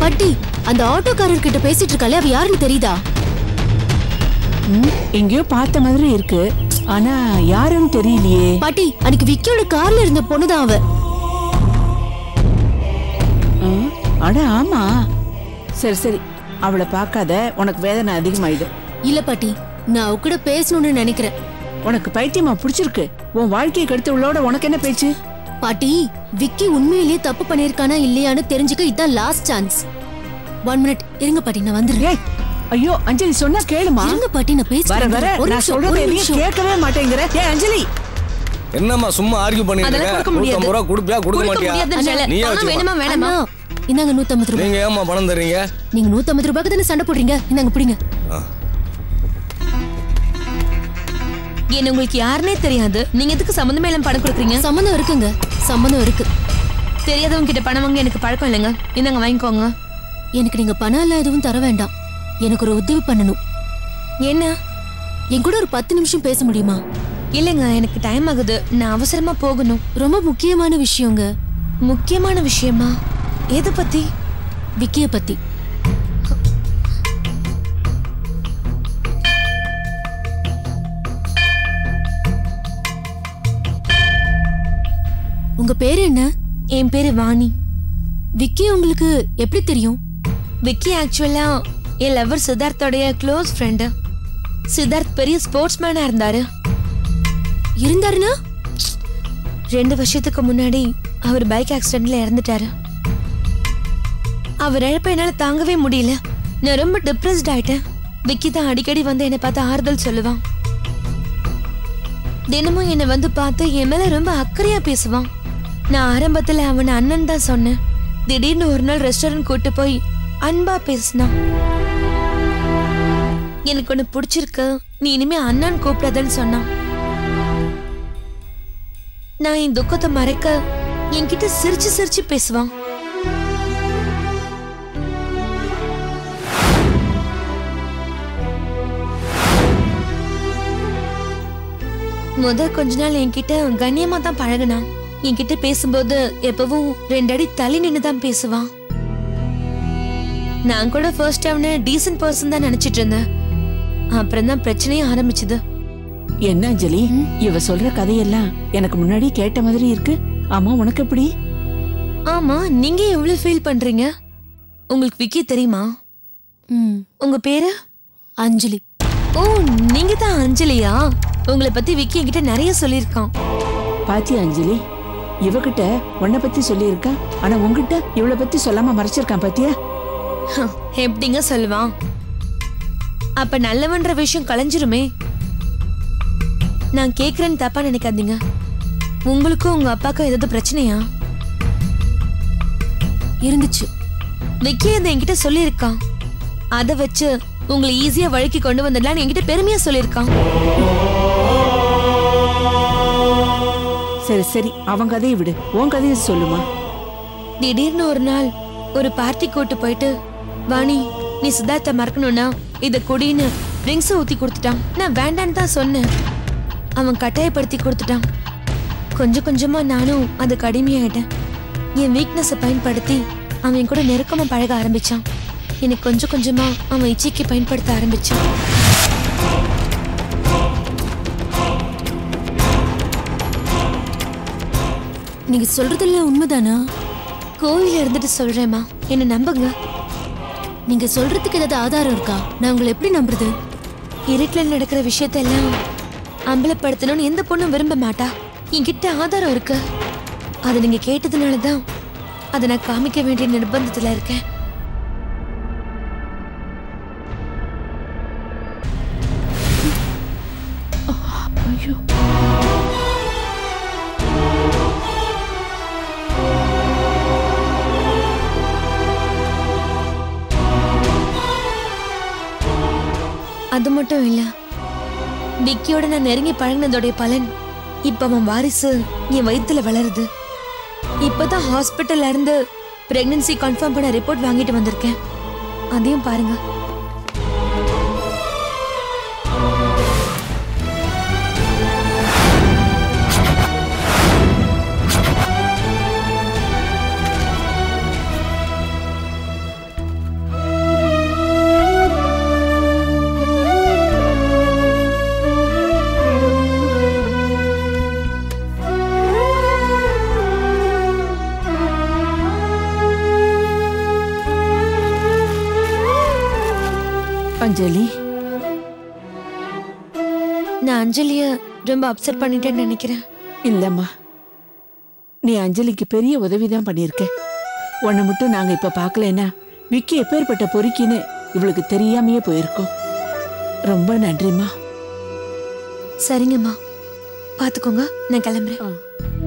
பாட்டி அந்த ஆட்டோக்காரர் கிட்ட பேசிட்டு இருக்காளே அவ யாருன்னு தெரியுதா ம், எங்கேயோ பார்த்த மாதிரி இருக்கு ஆனா யாருன்னு தெரியலையே பாட்டி அன்னைக்கு விக்கியோட கார்ல இருந்த பொண்ணுதான் அவ ஆ, அட ஆமா சரி சரி அவளை பார்க்காத உனக்கு வேதனை அதிகமாயிடும் இல்ல பாட்டி நான் அவ கூட பேசணும்னு நினைக்கிறேன் உனக்கு பைத்தியமா பிடிச்சிருக்கு உன் வாழ்க்கையை கெடுத்தவளோட உனக்கு என்ன பேச்சு பாட்டி விக்கி உண்மையிலேயே தப்பு பண்ணிருக்கானா இல்லையான்னு தெரிஞ்சுக்க இதான் லாஸ்ட் சான்ஸ் ஒன் மினிட் இருங்க பாட்டி நான் வந்துடுறேன் ஏய் ஐயோ அஞ்சலி சொன்னா கேளுமா இருங்க பாட்டி நான் வர பேசுறேன் வர ஒரு நான் நிமிஷம், சொல்றதை ஒரு எதையும் நிமிஷம். கேட்கவே மாட்டேங்கிற ஏ அஞ்சலி என்னம்மா சும்மா ஆர்கியூ பண்ணிட்டு அதெல்லாம் இருக்க கொடுக்க முடியாது. நூத்தம்பது ரூபா கொடுப்பியா கொடுக்க கொடுக்க மாட்டியா முடியாதுன்னு சொல்லல. நீயே பணம் வச்சுக்கோ வேணுமா வேணாமா அண்ணா, இந்தாங்க நூத்தம்பது ரூபாய் நீங்க ஏமா பணம் தர்றீங்க நீங்க நூத்தம்பது ரூபாய்க்கு தானே சண்டை போடுறீங்க இந்தாங்க பிடிங்க என்ன உங்களுக்கு யாருனே தெரியாது நீங்க எதுக்கு சம்மந்தமே இல்லாம பணம் கொடுக்குறீங்க சம்மந்தம் இருக்குங்க சம்மந்தம் இருக்கு தெரியாதவங்க கிட்ட பணம் வாங்க எனக்கு பழக்கம் இல்லைங்க இந்தாங்க வாங்கிக்கோங்க எனக்கு நீங்க பணம் எல்லாம் எதுவும் தர வேண்டாம் எனக்கு ஒரு உதவி பண்ணணும் என்ன என் கூட ஒரு பத்து நிமிஷம் பேச முடியுமா இல்லைங்க எனக்கு டைம் ஆகுது நான் அவசரமா போகணும் ரொம்ப முக்கியமான விஷயங்க முக்கியமான விஷயமா எதை பத்தி விக்கிய பத்தி உங்க பேரு என்ன என் பேரு வாணி விக்கி உங்களுக்கு எப்படி தெரியும் விக்கி ஆக்சுவலா என் லவர் சித்தார்த்தோடைய க்ளோஸ் ஃப்ரெண்டு சித்தார்த் பெரிய ஸ்போர்ட்ஸ் மேனா இருந்தாரு இருந்தாருன்னா ரெண்டு வருஷத்துக்கு முன்னாடி அவர் பைக் ஆக்சிடென்ட்ல இறந்துட்டாரு அவர் இழப்ப என்னால தாங்கவே முடியல நான் ரொம்ப டிப்ரெஸ்ட் ஆயிட்டேன் விக்கி தான் அடிக்கடி வந்து என்னை பார்த்து ஆறுதல் சொல்லுவான் தினமும் என்னை வந்து பார்த்து என் மேல ரொம்ப அக்கறையா பேசுவான் நான் ஆரம்பத்துல அவனை அண்ணன் தான் சொன்னேன் திடீர்னு ஒரு நாள் ரெஸ்டாரண்ட் கூட்டு போய் அன்பா பேசினான் எனக்கு ஒன்று பிடிச்சிருக்கு நீ இனிமே அண்ணன் கூப்பிடாதன்னு சொன்னான் நான் என் துக்கத்தை மறைக்க என்கிட்ட சிரிச்சு சிரிச்சு பேசுவான் முத கொஞ்ச நாள் என்கிட்ட கண்ணியமா தான் பழகுனான் என்கிட்ட பேசும்போது எப்பவும் ரெண்டு அடி தள்ளி நின்று தான் பேசுவான் நான் கூட ஃபர்ஸ்ட் அவனை டீசன்ட் பர்சன் தான் நினைச்சிட்டு இருந்தேன் அப்புறம் தான் பிரச்சனையே ஆரம்பிச்சது என்ன அஞ்சலி இவ சொல்ற கதையெல்லாம் எனக்கு முன்னாடி கேட்ட மாதிரி இருக்கு ஆமா உனக்கு எப்படி ஆமா நீங்க எவ்வளவு ஃபீல் பண்றீங்க உங்களுக்கு விக்கி தெரியுமா ம் உங்க பேரு அஞ்சலி ஓ நீங்க தான் அஞ்சலியா உங்களை பத்தி விக்கி என்கிட்ட நிறைய சொல்லியிருக்கான் பாத்தியா அஞ்சலி இவகிட்ட உன்னை பத்தி சொல்லியிருக்கா ஆனா உன்கிட்ட இவளை பத்தி சொல்லாம மறைச்சிருக்கான் பாத்தியா ஹம், எப்படிங்க சொல்லுவான் அப்ப நல்லவன்ற விஷயம் கலைஞ்சிருமே நான் கேக்குறேன்னு தப்பா நினைக்காதீங்க உங்களுக்கும் உங்க அப்பாக்கும் ஏதாவது பிரச்சனையா இருந்துச்சு விக்கி அதை என்கிட்ட சொல்லியிருக்கான் அதை வச்சு உங்களை ஈஸியா வழுக்கி கொண்டு வந்துடலான்னு என்கிட்ட பெருமையா சொல்லியிருக்கான் சரி சரி அவன் கதையை விடு உன் கதையை சொல்லுமா திடீர்னு ஒரு நாள் ஒரு பார்ட்டி கூட்டு போயிட்டு வாணி நீ சித்தார்த்த மறக்கணும்னா இத குடின்னு ட்ரிங்க்ஸ் ஊத்தி கொடுத்துட்டான் நான் வேண்டான்னு தான் சொன்னேன் அவன் கட்டாயப்படுத்தி கொடுத்துட்டான் கொஞ்சம் கொஞ்சமா நானும் அதுக்கு அடிமையாயிட்டேன் என் வீக்னஸை பயன்படுத்தி அவன் என் கூட நெருக்கமா பழக ஆரம்பிச்சான் எனக்கு கொஞ்சம் கொஞ்சமா அவன் இச்சைக்கு பயன்படுத்த ஆரம்பிச்சான் நீங்க சொல்றதெல்லாம் உண்மைதானா கோவில இருந்துட்டு சொல்றேம்மா என்ன நம்புங்க நீங்க சொல்றதுக்கு ஏதாவது ஆதாரம் இருக்கா நான் உங்களை எப்படி நம்புறது இருட்டில் நடக்கிற விஷயத்தெல்லாம் அம்பலப்படுத்தணும்னு எந்த பொண்ணும் விரும்ப மாட்டா என்கிட்ட ஆதாரம் இருக்கு அதை நீங்க கேட்டதுனால தான் அதை நான் காமிக்க வேண்டிய நிர்பந்தத்துல இருக்கேன் ஐயோ அது மட்டும் இல்ல விக்கியோட நான் நெருங்கி பழகினதோடைய பலன் இப்ப அவன் வாரிசு என் வயித்துல வளருது இப்பதான் ஹாஸ்பிட்டல்ல இருந்து பிரெக்னன்சி கன்ஃபார்ம் பண்ண ரிப்போர்ட் வாங்கிட்டு வந்திருக்கேன் அதையும் பாருங்க அஞ்சலி நான் அஞ்சலிய ரொம்ப அப்செட் பண்ணிட்டேன்னு நினைக்கிறேன் இல்லம்மா நீ அஞ்சலிக்கு பெரிய உதவிதான் பண்ணியிருக்க உன்னை மட்டும் நாங்க இப்ப பார்க்கலன்னா விக்கி எப்பேற்பட்ட பொறுக்கின்னு இவளுக்கு தெரியாமையே போயிருக்கோம் ரொம்ப நன்றிம்மா சரிங்கம்மா பாத்துக்கோங்க நான் கிளம்புறேன் ஆ.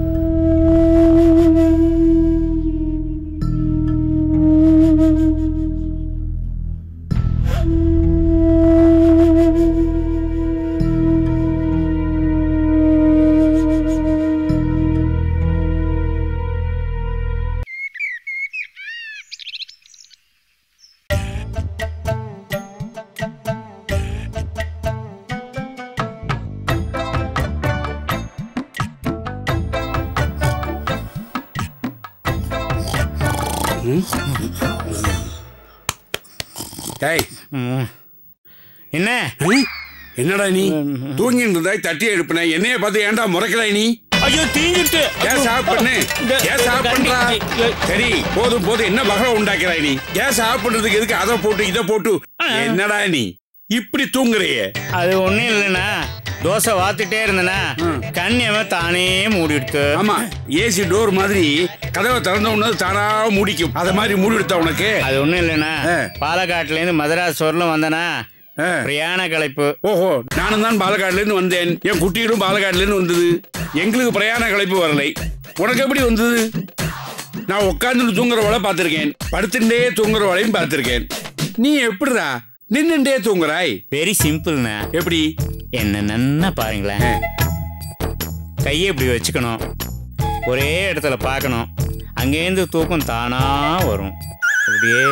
டேய் என்ன ஹம்? என்னடா நீ தூங்கிட்டு இருந்தாய் தட்டி எழுப்பின என்னைய பார்த்து ஏன்டா முறைக்கிறாய் நீ ஐயோ தீஞ்சிட்டு கேஸ் ஆஃப் பண்ணு கேஸ் ஆஃப் பண்றா சரி போதும் போதும் என்ன பகலம் உண்டாக்குறாய் நீ கேஸ் ஆஃப் பண்றதுக்கு எதுக்கு அதை போட்டு இதை போட்டு என்னடா நீ இப்படி தூங்குறியே அது ஒண்ணும் இல்லைண்ணா தோசை வாத்துட்டே இருந்தனா கண்ணியம தானே மூடிடுத்து ஆமா ஏசி டோர் மாதிரி கதவை திறந்த உடனே தானா மூடிக்கும் அத மாதிரி மூடி எடுத்தா உனக்கு அது ஒண்ணும் இல்லைண்ணா ஆ. பாலக்காட்டுல இருந்து மதராஸ் வரலும் வந்தனா ஆ. பிரயாண களைப்பு ஓஹோ நானும் தான் பாலக்காடுல இருந்து வந்தேன் என் குட்டிகளும் பாலக்காடுல இருந்து வந்தது எங்களுக்கு பிரயாண களைப்பு வரலை உனக்கு எப்படி வந்தது நான் உட்கார்ந்து தூங்குறவளை பார்த்திருக்கேன் படுத்துட்டே தூங்குறவளையும் பார்த்திருக்கேன் நீ எப்படிடா நின்னுட்டே தூங்குறாய் வெரி சிம்பிள்ண்ணா எப்படி என்ன நன்னா பாருங்களேன் கையை இப்படி வச்சுக்கணும் ஒரே இடத்துல பார்க்கணும் அங்கேருந்து தூக்கம் தானா வரும் அப்படியே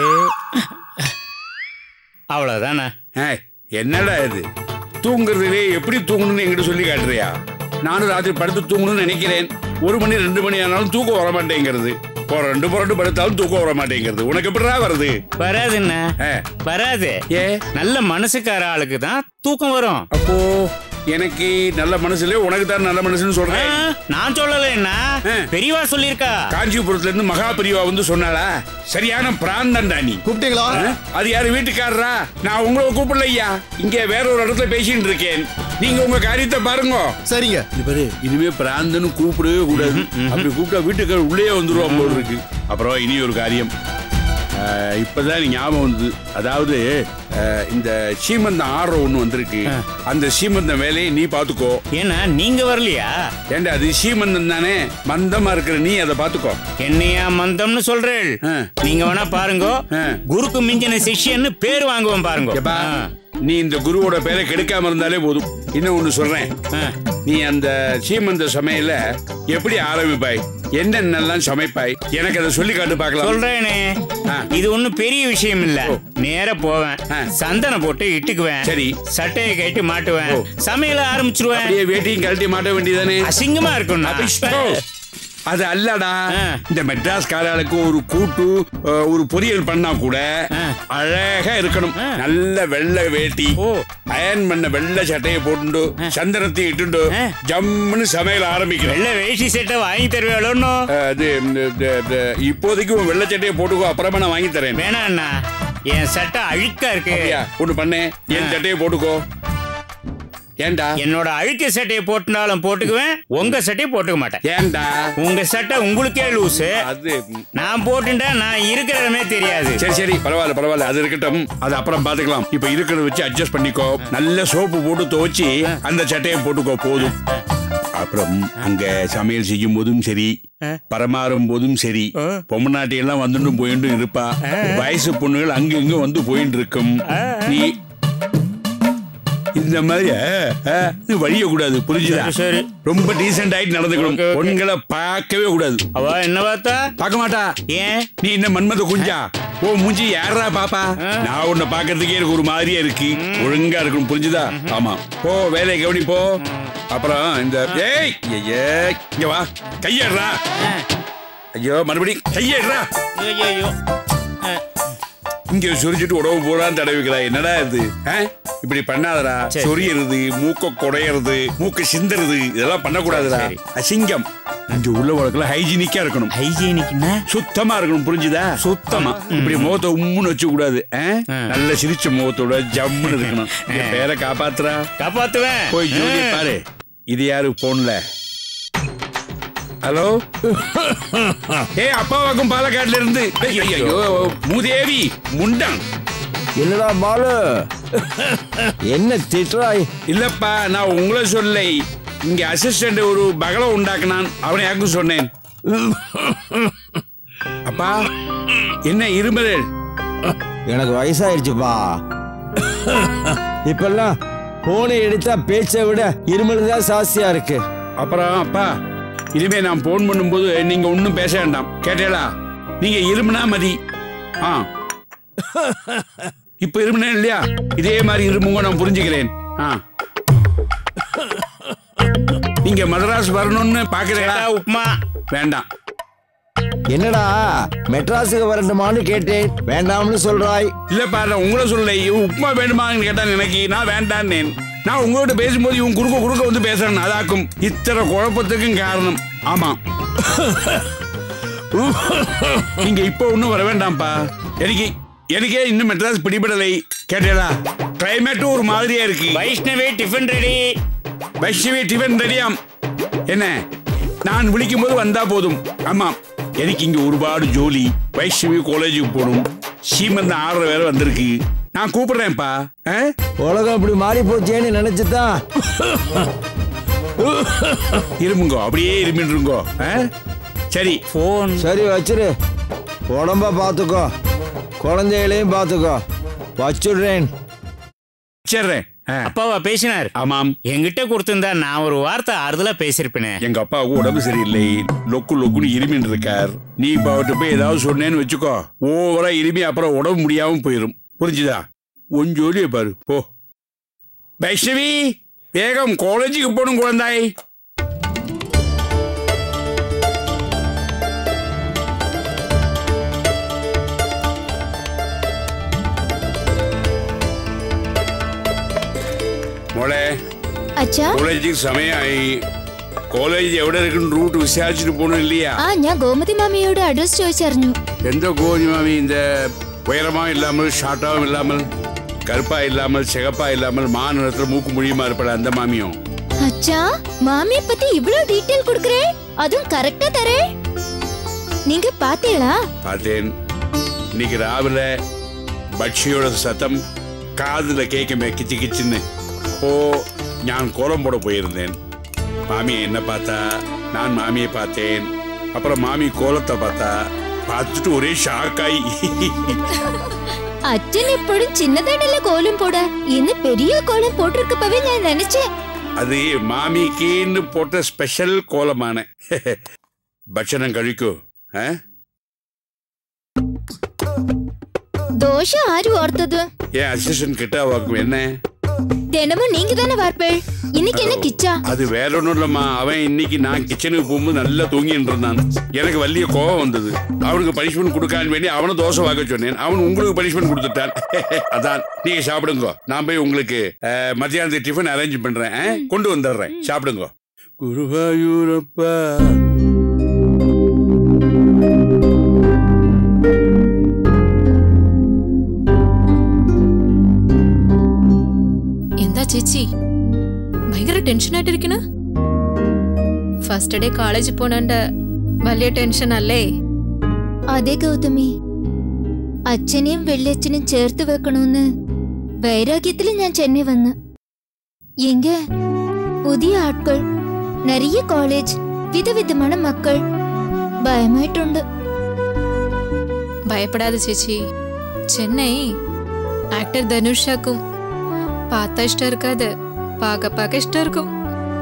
அவ்வளோதாண்ணா ஏய், என்னடா இது தூங்குறதுலே எப்படி தூங்கணும்னு என்கிட்ட சொல்லி காட்டுறியா நானும் ராத்திரி படுத்து தூங்கணும்னு நினைக்கிறேன் ஒரு மணி ரெண்டு மணி ஆனாலும் தூக்கம் வர மாட்டேங்கிறது இப்போ ரெண்டு புரண்டு படுத்தாலும் தூக்கம் வர மாட்டேங்கிறது உனக்கு எப்படிடா வருது வராதுண்ணா ஆ. வராது ஏ நல்ல மனசுக்கார ஆளுக்கு தான் தூக்கம் வரும் அப்போ எனக்கு நல்ல மனசுல உனக்கு தான் நல்ல மனசுன்னு ஆ, சொல்றேன் நான் சொல்லலைன்னா ஆ. பெரியவா சொல்லியிருக்கா காஞ்சிபுரத்துல இருந்து மகா பிரிவா வந்து சொன்னாளா சரியான பிராந்தண்டா நீ கூப்பிட்டீங்களா ஆ? அது யாரு வீட்டுக்காரரா நான் உங்களை கூப்பிடல ஐயா இங்க வேற ஒரு இடத்துல பேசிட்டு இருக்கேன் நீங்க உங்க காரியத்தை பாருங்க சரிங்க இது பாரு இனிமே பிராந்தன்னு கூப்பிடவே கூடாது அப்படி கூப்பிட்டா வீட்டுக்காரர் உள்ளே வந்துருவான் போல இருக்கு அப்புறம் இனி ஒரு காரியம் ஆஹ், இப்பதான் எனக்கு ஞாபகம் வந்து அதாவது ஆஹ், இந்த சீமந்தம் ஆர்டர் ஒண்ணு வந்திருக்கு அந்த சீமந்தம் வேலையை நீ பாத்துக்கோ ஏன்னா நீங்க வரலையா ஏண்டா அது சீமந்தம் தானே மந்தமா இருக்கிற நீ அதை பாத்துக்கோ என்னையா மந்தம்னு சொல்றேன் ஆ. நீங்க வேணா பாருங்க ஆ. குருக்கு மிஞ்சின சிஷ்யன்னு பேர் வாங்குவோம் பாருங்க எப்பா ஆ. நீ இந்த குருவோட பேரை கெடுக்காம இருந்தாலே போதும் இன்னும் ஒண்ணு சொல்றேன் ஆ. நீ அந்த சீமந்த சமையல எப்படி ஆரம்பிப்பாய் என்னென்னலாம் சமைப்பாய் எனக்கு அதை சொல்லி காட்டு பார்க்கலாம் சொல்றேனே ஆ. இது ஒண்ணும் பெரிய விஷயம் இல்ல ஓ. நேரா போவேன் ஆ. சந்தனம் போட்டு இட்டுக்குவேன் சரி. சட்டையை கட்டி மாட்டுவேன் ஓ. சமையல ஆரம்பிச்சிருவேன் அப்படியே வேட்டியும் கழட்டி மாட்ட வேண்டியதானே அசிங்கமா இருக்கும் அபிஷ்டோ. அது அல்லடா ஆ. இந்த மெட்ராஸ் காராளுக்கு ஒரு கூட்டு அஹ், ஒரு பொரியல் பண்ணா கூட ஆ. அழகா இருக்கணும் ஆ. நல்ல வெள்ளை வேட்டி ஓ. அயன் பண்ண வெள்ளை சட்டையை போட்டுண்டு சந்தனத்தை இட்டுண்டு ஆ. ஜம்முன்னு சமையல் ஆரம்பிக்கிறேன் வெள்ள வேஷ்டி சட்டை வாங்கி தருவேளோன்னு அஹ், அது இந்த- இந்த- இந்த இப்போதைக்கு உன் வெள்ளை சட்டையை போட்டுக்கோ அப்புறமா நான் வாங்கி தரேன் வேணாம் அண்ணா என் சட்டை அழுக்கா இருக்கு அப்படியா? ஒண்ணு பண்ணு என் ஆ. சட்டையை போட்டுக்கோ ஏன்டா என்னோட அழுக்கு சட்டையை போட்டுனாலும் போட்டுக்குவேன் உங்க சட்டையை போட்டுக்க மாட்டேன் ஏன்டா உங்க சட்டை உங்களுக்கே லூசு அது ம், நான் போட்டுட்டா நான் இருக்கிறதமே தெரியாது சரி சரி பரவாயில்ல பரவாயில்ல அது இருக்கட்டும் அது அப்புறம் பாத்துக்கலாம் இப்ப இருக்கிறத வச்சு அட்ஜஸ்ட் பண்ணிக்கோ நல்ல சோப்பு போட்டு துவைச்சு அந்த சட்டையை போட்டுக்கோ போதும் அப்புறம் அங்க சமையல் செய்யும் போதும் சரி பரமாறும் போதும் சரி பொம்மநாட்டி எல்லாம் வந்துட்டும் போயிட்டு இருப்பா வயசு பொண்ணுகள் அங்க இங்க வந்து போயிட்டு இருக்கும் நீ இந்த மாதிரி வழிய கூடாது புரிஞ்சுதா சரி, சரி. ரொம்ப டீசென்ட் ஆயிட்டு நடந்துக்கணும் ஓகே, ஓகே. பொண்களை பார்க்கவே கூடாது அவ என்ன பார்த்தா பார்க்க மாட்டா ஏன் நீ என்ன மன்மத குஞ்சா ஓ மூஞ்சி யாரா பாப்பா நான் உன்னை பாக்குறதுக்கே எனக்கு ஒரு மாதிரியா இருக்கு ஒழுங்கா இருக்கணும் புரிஞ்சுதா ஆமா போ வேலையை கவனி போ அப்புறம் இந்த ஏய் ஐயே, இங்க வா கையேடுறா ஐயோ மறுபடியும் கையேடுறா ஐயோ இங்க சொரிஞ்சிட்டு உடம்பு பூரா தடவிக்கிறா என்னடா இது ஆ? இப்படி பண்ணாதடா சரி. சொரியறது மூக்க குடையறது மூக்கு சிந்தறது இதெல்லாம் பண்ணக்கூடாதுடா சரி. அசிங்கம் இங்க உள்ள வழக்கில் ஹைஜீனிக்கா இருக்கணும் ஹைஜீனிக்னா சுத்தமா இருக்கணும் புரிஞ்சுதா சுத்தமா இப்படி முகத்தை உம்முன்னு வச்சு கூடாது ஆ? நல்ல சிரிச்ச முகத்தோட ஜம்முன்னு இருக்கணும் என் பேரை காப்பாத்துறா காப்பாத்துவேன் போய் ஜோதியை பாரு இது யாரு போன்ல ஹலோ ஏ அப்பாவாக்கும் பாலக்காட்டுல இருந்து ஐயோ, ஐயோ மூதேவி முண்டன் என்னடா பாலு என்ன திட்டுறாய் இல்லப்பா நான் உங்களை சொல்லை இங்க அசிஸ்டன்ட் ஒரு பகலம் உண்டாக்குனான் அவனை யாருக்கும் சொன்னேன் அப்பா என்ன இருமல் எனக்கு வயசாயிருச்சுப்பா இப்பெல்லாம் போனை எடுத்தா பேச்சை விட இருமல் தான் ஜாஸ்தியா இருக்கு அப்புறம் அப்பா இனிமே நான் போன் பண்ணும்போது நீங்க ஒன்றும் பேச வேண்டாம் கேட்டேளா நீங்க இருமுனா மதி ஆ இப்ப இருமுனேன் இல்லையா இதே மாதிரி இருமுங்க நான் புரிஞ்சுக்கிறேன் ஆ நீங்க மதராஸ் வரணும்னு பாக்குறீங்களா சேட்டா உப்புமா வேண்டாம் என்னடா மெட்ராஸுக்கு வரட்டுமான்னு கேட்டேன் வேண்டாம்னு சொல்றாய் இல்லப்பா நான் உங்களை சொல்ல இவன் உப்புமா வேணுமான்னு கேட்டான் எனக்கு நான் வேண்டான்னேன் நான் உங்ககிட்ட பேசும்போது இவன் குறுக்க குறுக்க வந்து பேசுறேன் அதாக்கும் இத்தனை குழப்பத்துக்கும் காரணம் ஆமா நீங்க இப்போ ஒன்றும் வர வேண்டாம்ப்பா எனக்கு எனக்கே இன்னும் மெட்ராஸ் பிடிபடலை கேட்டேடா கிளைமேட்டும் ஒரு மாதிரியா இருக்கு Vaishnavi tiffin ready Vaishnavi tiffin ரெடியாம் என்ன நான் விழிக்கும் போது வந்தா போதும் ஆமா எனக்கு இங்க ஒருபாடு ஜோலி வைஷ்ணவி காலேஜுக்கு போகணும் சீமந்த ஆறரை வேற வந்திருக்கு நான் கூப்பிடுறேன்ப்பா ஆ? உலகம் இப்படி மாறி போச்சேன்னு நினைச்சுதான் இருமுங்கோ அப்படியே இருமின்றுங்கோ ஆ? சரி ஃபோன் சரி வச்சிரு உடம்ப பார்த்துக்கோ குழந்தைகளையும் பார்த்துக்கோ வச்சுடுறேன் வச்சிடுறேன் ஆ. அப்பாவா பேசினார் ஆமாம் என்கிட்ட கொடுத்திருந்தா நான் ஒரு வார்த்தை ஆறுதலா பேசியிருப்பேனே எங்க அப்பாவுக்கு உடம்பு சரியில்லை லொக்கு லொக்குன்னு இருமின் இருக்கார் நீ இப்ப அவர்கிட்ட போய் ஏதாவது சொன்னேன்னு வச்சுக்கோ ஓவரா இருமி அப்புறம் உடம்பு முடியாம போயிடும் புரிஞ்சுதா உன் ஜோலியை பாரு போ வைஷ்ணவி வேகம் காலேஜுக்கு போகணும் குழந்தாய் മോളെ അച്ഛാ കോളേജിക്ക് സമയമായി കോളേജ് എവിടെ ഇരിക്കുന്നു റൂട്ട് വിസാരിച്ചിട്ട് പോകണം இல்லையா ആ ഞാൻ ഗോമതി മാമിയോട് അഡ്രസ് ചോദിച്ചറിഞ്ഞു எந்த கோதி மாமி இந்த உயரமா இல்லாமல் ஷார்ட்டாவும் இல்லாமல் கருப்பா இல்லாமல் சிகப்பா இல்லாமல் மாநிலத்துல மூக்கு முடியுமா இருப்பல அந்த மாமியும் அச்சா மாமிய பத்தி இவ்ளோ டீடைல் குடுக்கறே அதுவும் கரெக்டா தரே நீங்க பாத்தீங்களா பார்த்தேன் இன்னைக்கு ராவில பட்சியோட சத்தம் காதுல கேட்குமே கிச்சு கிச்சுன்னு அப்போ நான் கோலம் போட போயிருந்தேன் மாமி என்ன பார்த்தா நான் மாமியை பார்த்தேன் அப்புறம் மாமி கோலத்தை பார்த்தா பார்த்துட்டு ஒரே ஷாக்காய் അച്ഛൻ എപ്പോഴും ചിന്നതായിട്ടല്ല കോലം പോടാ ഇന്ന് പെരിയ കോലം പോട്ടിருக்கப்பவே ഞാൻ நினைச்சேன் அது மாமிக்குன்னு போட்ட ஸ்பெஷல் கோலமான பட்சணம் கழிக்கோ ஆ? ദോശ ആരും ഓർത്തത് என் அசிஸ்டன்ட் கிட்ட வாக்கும் என்ன தினமும் நீங்க தானே வார்ப்பேள் இன்னைக்கு என்ன கிச்சா அது வேற ஒண்ணும் இல்லம்மா அவன் இன்னைக்கு நான் கிச்சனுக்கு போகும்போது நல்லா தூங்கிட்டு இருந்தான் எனக்கு வலிய கோவம் வந்தது அவனுக்கு பனிஷ்மெண்ட் கொடுக்கான்னு வேண்டி அவனை தோசை வாங்க சொன்னேன் அவன் உங்களுக்கு பனிஷ்மெண்ட் கொடுத்துட்டான் அதான் நீங்க சாப்பிடுங்க நான் போய் உங்களுக்கு அஹ், மத்தியானத்துக்கு டிஃபன் அரேஞ்ச் பண்றேன் அஹ், கொண்டு வந்துடுறேன் சாப்பிடுங்க குருவாயூரப்பா എന്താ ചേച്ചി ഭയങ്കര ടെൻഷനായിട്ടിരിക്കണ ഫസ്റ്റ് ഡേ കോളേജിൽ പോണണ്ട വലിയ ടെൻഷൻ അല്ലേ അതെ ഗൗതമി അച്ഛനെയും വെള്ളിയച്ഛനും ചേർത്ത് വെക്കണമെന്ന് വൈരാഗ്യത്തിൽ ഞാൻ ചെന്നൈ വന്ന് എങ്ക പുതിയ ആட்கள் நிறைய காலேஜ் விதவிதமான மக்கள் பயமாயிട്ടുണ്ട് ഭയപ്പെടാതെ ചേച്ചി ചെന്നൈ ആക്ടർ ധനുഷാക്കും பார்த்தா இஷ்டம் இருக்காது பார்க்க பார்க்க இஷ்டம் இருக்கும்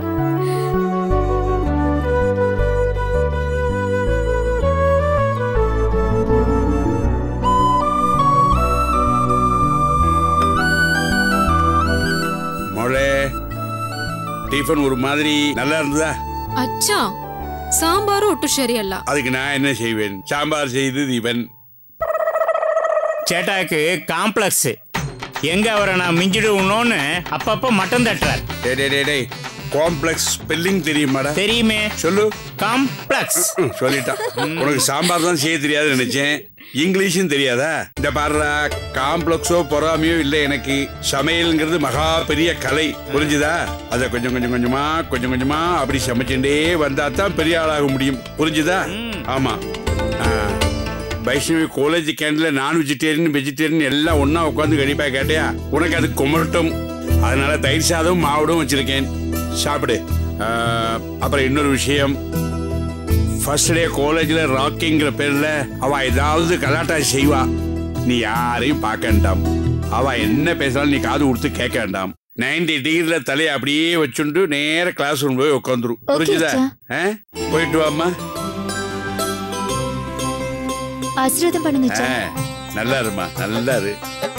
மொழே டிஃபன் ஒரு மாதிரி நல்லா இருந்ததா அச்சா சாம்பாரும் ஒட்டும் சரியல்ல அதுக்கு நான் என்ன செய்வேன் சாம்பார் செய்தது இவன் சேட்டாக்கு காம்ப்ளெக்ஸ் எங்க அவரை நான் மிஞ்சிடுவோன்னு அப்பப்ப மட்டம் தட்டுறார் டேய் டேய், டேய் டேய் காம்ப்ளெக்ஸ் ஸ்பெல்லிங் தெரியுமாடா தெரியுமே சொல்லு காம்ப்ளெக்ஸ் ம், சொல்லிட்டான் உனக்கு சாம்பார் தான் செய்ய தெரியாதுன்னு நினைச்சேன் இங்கிலீஷும் தெரியாதா இந்த பாருடா காம்ப்ளெக்ஸோ பொறாமையோ இல்லை எனக்கு சமையல்ங்கிறது மகா பெரிய கலை புரிஞ்சுதா அதை கொஞ்சம் கொஞ்சம் கொஞ்சமா கொஞ்சம் கொஞ்சமா அப்படி சமைச்சுட்டே வந்தா தான் பெரிய ஆளாக முடியும் புரிஞ்சுதா ஆமா ஆ, வைஷ்ணவி காலேஜ் கேண்டில் நான் வெஜிடேரியன் வெஜிடேரியன் எல்லாம் ஒண்ணா உட்காந்து கண்டிப்பா கேட்டியா உனக்கு அது குமரட்டும் அதனால தயிர் சாதம் மாவுடும் வச்சிருக்கேன் சாப்பிடு ஆ, அப்புறம் இன்னொரு விஷயம் ஃபர்ஸ்ட் டே காலேஜில் ராக்கிங்கிற பேர்ல அவ ஏதாவது கலாட்டா செய்வா நீ யாரையும் பார்க்க வேண்டாம் அவ என்ன பேசினாலும் நீ காது கொடுத்து கேட்க வேண்டாம் நைன்டி டிகிரில தலையை அப்படியே வச்சுண்டு நேர கிளாஸ் ரூம் போய் உட்காந்துரும் புரிஞ்சுதா ஆ? போயிட்டு வாம்மா ஆசீர்வாதம் பண்ணுங்க ஆ, நல்லா இருமா நல்லா இரு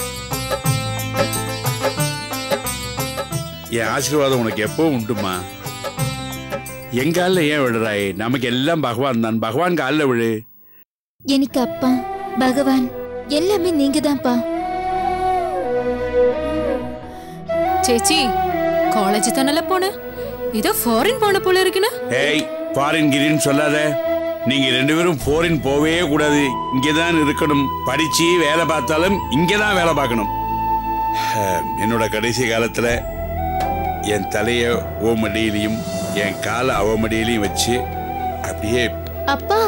என் ஆசீர்வாதம் உனக்கு எப்பவும் உண்டுமா என் காலில் ஏன் விடுறாய் நமக்கு எல்லாம் பகவான் தான் பகவான் காலில் விழு எனக்கு அப்பா பகவான் எல்லாமே நீங்க தான்ப்பா ചേച്ചി കോളേജിൽ തന്നെയല്ലേ പോണ് ഇത് ഫോറിൻ പോണ പോലെ ഇരിക്കണ ஏய் ஃபாரின் கிரின்னு சொல்லாத நீங்க ரெண்டு பேரும் ஃபாரின் போவே கூடாது இங்கே தான் இருக்கணும் படிச்சு வேலை பார்த்தாலும் இங்கே தான் வேலை பார்க்கணும் அஹ், என்னோட கடைசி காலத்துல என் தலைய ஓ மடியிலையும் என் காலை அவ மடியிலையும் வச்சு அப்படியே அப்பா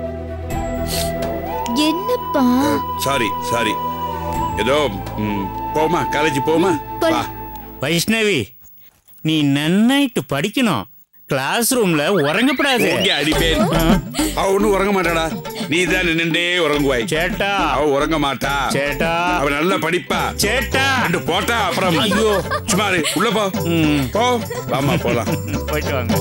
என்னப்பா சாரி சாரி ஏதோ ம், போமா காலேஜ் போமா வா வைஷ்ணவி நீ நன்னாயிட்டு படிக்கணும் கிளாஸ் ரூம்ல உறங்கப்படாது ஓங்கி அடிப்பேன் அவ ஒண்ணும் உறங்க மாட்டாடா நீ தான் நின்னுட்டே உறங்குவாய் சேட்டா அவ உறங்க மாட்டா சேட்டா அவ நல்லா படிப்பா சேட்டா ரெண்டு போட்டா அப்புறம் ஐயோ. சும்மா இரு, உள்ள போ ம். போ வாமா போலாம் போயிட்டு வாங்க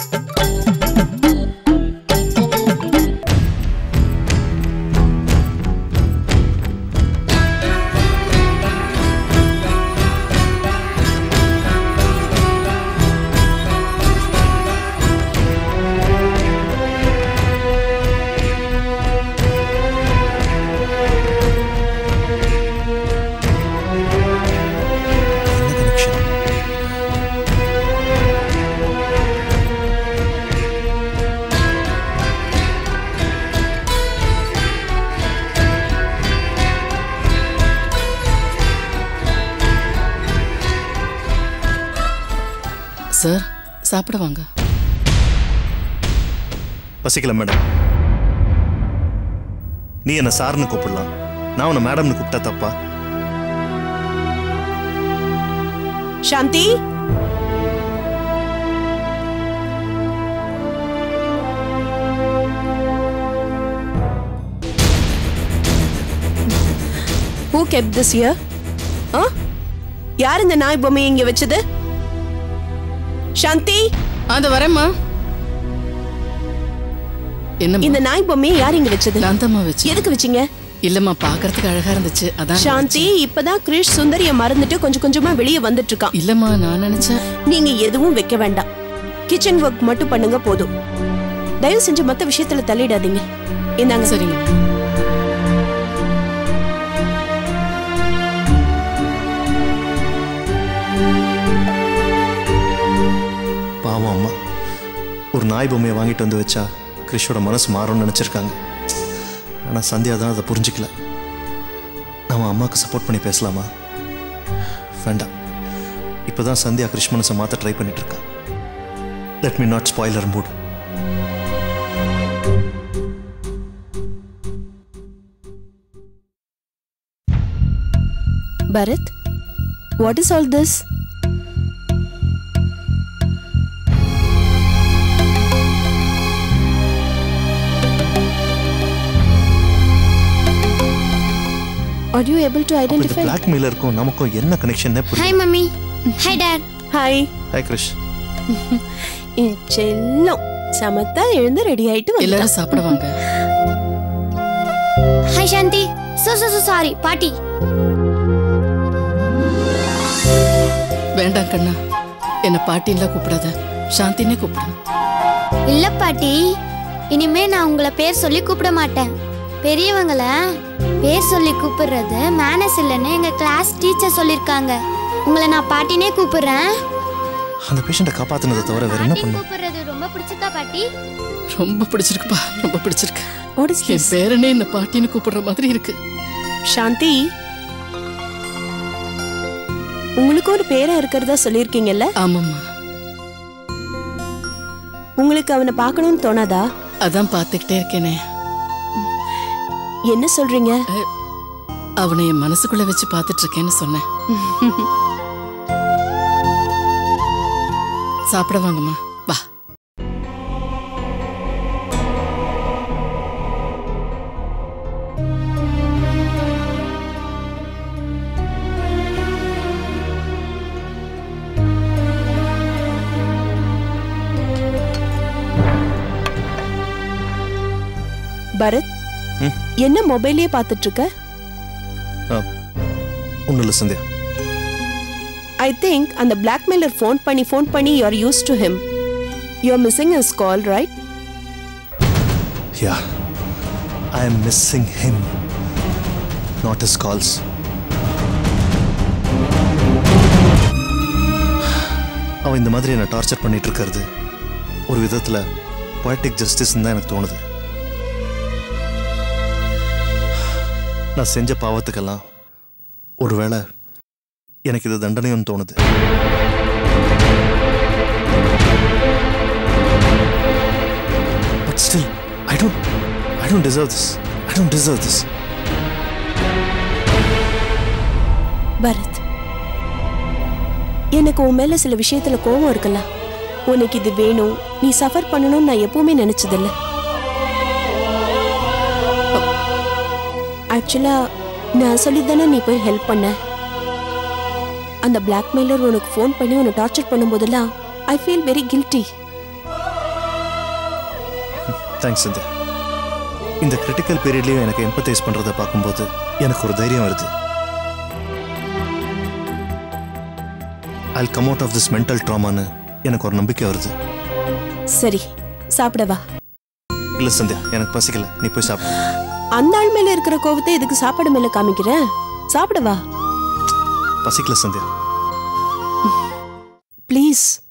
என்ன கனெக்ஷன் சார் சாப்பிட வாங்க பசிக்கல மேடம் நீ என்ன சார்னு கூப்பிடலாம் நான் உன்னை மேடம்னு கூப்பிட்டா தப்பா சாந்தி Who kept this here? ஆ? யார் இந்த நாய் பொம்மையை இங்க வச்சது சாந்தி அந்த வரேம்மா என்ன இந்த நாய் பொம்மையை யார் இங்க வச்சது நான் தாம்மா வச்சு எதுக்கு வச்சீங்க இல்லம்மா பாக்குறதுக்கு அழகா இருந்துச்சு அதான் சாந்தி இப்பதான் கிரிஷ் சுந்தரிய மறந்துட்டு கொஞ்சம் கொஞ்சமா வெளியே வந்துட்டு இருக்கான் இல்லம்மா நான் நினைச்சேன் நீங்க எதுவும் வைக்க வேண்டாம் கிச்சன் ஒர்க் மட்டும் பண்ணுங்க போதும் தயவு செஞ்சு மத்த விஷயத்துல தள்ளிடாதீங்க இந்தாங்க சரிங்க பாவம் அம்மா ஒரு நாய் பொம்மையை வாங்கிட்டு வந்து வச்சா கிறிஷோட மனசு மாறும்னு நினச்சிருக்காங்க ஆனால் சந்தியா தான் அதை புரிஞ்சிக்கல நம்ம அம்மாவுக்கு சப்போர்ட் பண்ணி பேசலாமா வேண்டாம் இப்போ தான் சந்தியா கிறிஷ் மனசை மாற்ற ட்ரை பண்ணிட்டு இருக்கா let me not spoiler mood Bharath what is all this Are you able to அப்போ இந்த identify? பிளாக்மெயிலருக்கும் நமக்கும் என்ன கனெக்ஷன் புரியும் mummy hi dad hi hi Krish என் செல்லம் சமத்தா எழுந்து ரெடி ஆயிட்டு வந்துட்டான். எல்லாரும் சாப்பிட வாங்க hi Shanti so so so sorry பாட்டி வேண்டாம் கண்ணா என்ன பாட்டின்லாம் கூப்பிடாத சாந்தினே கூப்பிடு இல்ல பாட்டி இனிமே நான் உங்களை பேர் சொல்லி கூப்பிட மாட்டேன் பெரியவங்கள பேர் சொல்லி கூப்பிடுறது மேனஸ் இல்லைன்னு எங்க கிளாஸ் டீச்சர் சொல்லிருக்காங்க உங்களை நான் பாட்டினே கூப்பிடுறேன் அந்த பேஷண்ட்டை காப்பாத்துனதை தவிர வேற என்ன பாட்டி பண்ணும் கூப்பிடுறது ரொம்ப பிடிச்சதா பாட்டி ரொம்ப பிடிச்சிருக்குப்பா ரொம்ப பிடிச்சிருக்கு What is என் this? பேரனே என்ன பாட்டின்னு கூப்பிடுற மாதிரி இருக்கு சாந்தி உங்களுக்கு ஒரு பேரா இருக்கிறதா சொல்லியிருக்கீங்கல்ல ஆமாம்மா உங்களுக்கு அவனை பார்க்கணும்னு தோணாதா அதான் பார்த்துக்கிட்டே இருக்கேனே என்ன சொல்றீங்க அவனை என் மனசுக்குள்ள வச்சு பார்த்துட்டு இருக்கேன்னு சொன்னேன் சாப்பிட வாங்கம்மா வா பரத் ம்? என்ன மொபைலே பார்த்துட்டு இருக்க ஒன்றும் இல்லை சந்தியா ஐ திங்க் அந்த பிளாக்மெயிலர் ஃபோன் பண்ணி ஃபோன் பண்ணி you are use to him you are missing is call right ya I am missing him not his calls அவன் இந்த மாதிரி என்னை டார்ச்சர் பண்ணிட்டு இருக்கிறது ஒரு விதத்தில் பொயட்டிக் ஜஸ்டிஸ் தான் எனக்கு தோணுது நான் செஞ்ச பாவத்துக்கெல்லாம் ஒருவேளை எனக்கு இது தண்டனையும் தோணுது but still I don't I don't deserve this I don't deserve this Bharath எனக்கு உன் மேல சில விஷயத்துல கோவம் இருக்குல்ல உனக்கு இது வேணும் நீ சஃபர் பண்ணணும்னு நான் எப்பவுமே நினைச்சதில்ல ஆக்சுவலா நான் சொல்லி தானே நீ போய் ஹெல்ப் பண்ண அந்த பிளாக்மெயிலர் உனக்கு ஃபோன் பண்ணி உன்னை டார்ச்சர் பண்ணும்போதெல்லாம் I feel very guilty thanks Sandhya இந்த கிரிட்டிக்கல் பீரியட்லயும் எனக்கு எம்பத்தைஸ் பண்றதை பார்க்கும்போது எனக்கு ஒரு தைரியம் வருது I'll come out of this mental ட்ராமான்னு எனக்கு ஒரு நம்பிக்கை வருது சரி சாப்பிடவா இல்ல சந்தியா எனக்கு பசிக்கல நீ போய் சாப்பிடு அந்த ஆள் மேல இருக்கிற கோவத்தை எதுக்கு சாப்பாடு மேல காமிக்கிறேன் சாப்பிடவா பசிக்கல சந்தியா ப்ளீஸ்